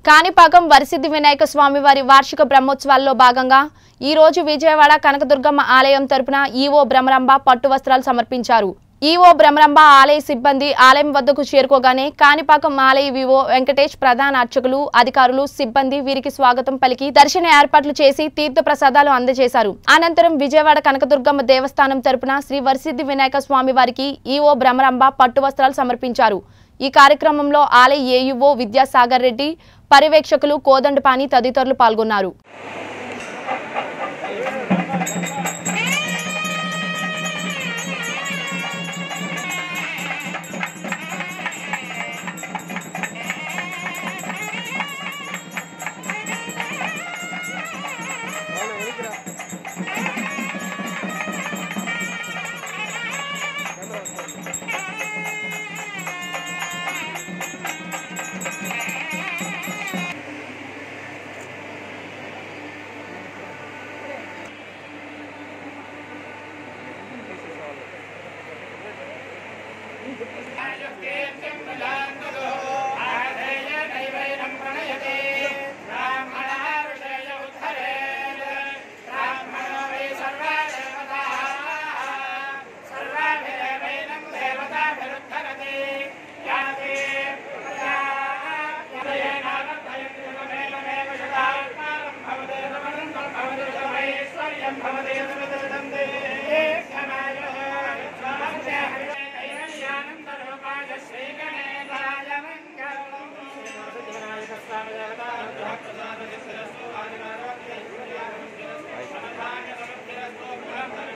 కాణిపాకం వరసిద్ధి వినాయక స్వామి వారి వార్షిక బ్రహ్మోత్సవాల్లో భాగంగా ఈ రోజు విజయవాడ కనకదుర్గమ్మ ఆలయం తరపున ఈవో భ్రమరంబ పట్టు వస్త్రాలు సమర్పించారు ఈవో భ్రమరంబ ఆలయ సిబ్బంది ఆలయం వద్దకు చేరుకోగానే కాణిపాకం ఆలయ వివో వెంకటేష్ ప్రధాన అర్చకులు అధికారులు సిబ్బంది వీరికి స్వాగతం పలికి దర్శన ఏర్పాట్లు చేసి తీర్థ ప్రసాదాలు అందజేశారు అనంతరం విజయవాడ కనకదుర్గమ్మ దేవస్థానం తరపున శ్రీ వరసిద్ధి వినాయక స్వామి వారికి ఈవో భ్రమరంబ పట్టు వస్త్రాలు సమర్పించారు ఈ కార్యక్రమంలో ఆలయ ఏయుఓ విద్యాసాగర్ రెడ్డి పర్యవేక్షకులు కోదండపాని తదితరులు పాల్గొన్నారు